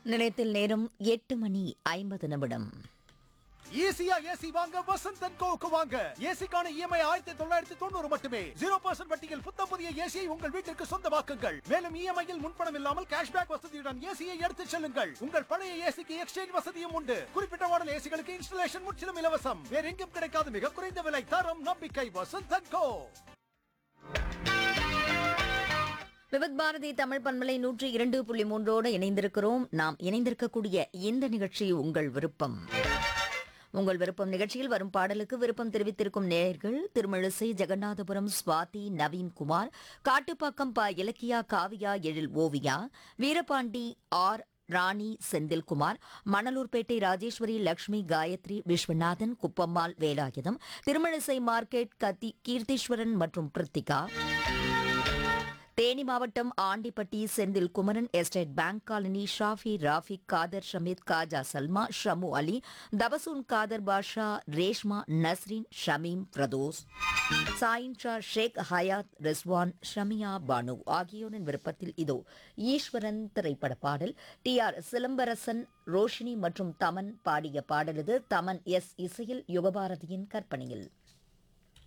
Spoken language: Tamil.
நிலையத்தில் நேரம் எட்டு மணி ஐம்பது நிமிடம் ஈஸியா ஏசி வாங்க வசந்த் அண்ட் கோவுக்கு வாங்க ஏசிக்கான இஎம்ஐ ஆயிரத்தி தொள்ளாயிரத்தி தொண்ணூறு மட்டுமே ஜீரோ பர்சன்ட் வட்டியில் புத்தம் புதிய ஏசியை உங்கள் வீட்டிற்கு சொந்தமாக்குங்கள் மேலும் இஎம்ஐயில் முன்பணம் இல்லாமல் கேஷ்பேக் வசதியுடன் ஏசியை எடுத்துச் செல்லுங்கள் உங்கள் பழைய ஏசிக்கு எக்ஸ்சேஞ்ச் வசதியும் உண்டு குறிப்பிட்ட மாடல் ஏசிகளுக்கு இன்ஸ்டலேஷன் முற்றிலும் இலவசம் வேற எங்கும் கிடைக்காத மிக குறைந்த விலை தரம் நம்பிக்கை வசந்த் அண்ட் கோ விவித் பாரதி தமிழ் பண்பலை நூற்றி இரண்டு புள்ளி மூன்றோடு இணைந்திருக்கிறோம் நாம் இணைந்திருக்கக்கூடிய இந்த நிகழ்ச்சி உங்கள் விருப்பம் உங்கள் விருப்பம் நிகழ்ச்சியில் வரும் பாடலுக்கு விருப்பம் தெரிவித்திருக்கும் நேயர்கள் திருமழிசை ஜெகநாதபுரம் சுவாதி நவீன்குமார் காட்டுப்பாக்கம் ப இலக்கியா காவியா எழில் ஓவியா வீரபாண்டி ஆர் ராணி செந்தில்குமார் மணலூர்பேட்டை ராஜேஸ்வரி லட்சுமி காயத்ரி விஸ்வநாதன் குப்பம்மாள் வேலாயுதம் திருமழிசை மார்க்கெட் கத்தி கீர்த்தீஸ்வரன் மற்றும் பிரித்திகா தேனி மாவட்டம் Andipatti Senthil Kumaran estate bank colony Shafi Rafiq Khader Shameed Khaja Salma Shamu Ali Tabassum Khader Basha Reshma Nasreen Shameem Firdous Sain Shah Sheikh Hayat Rizwan Shamiya Banu ஆகியோரின் விருப்பத்தில் இதோ ஈஸ்வரன் திரைப்பட பாடல் டி ஆர் சிலம்பரசன் ரோஷினி மற்றும் தமன் பாடிய பாடல் இது தமன் எஸ் இசையில் யுகபாரதியின் கற்பனையில்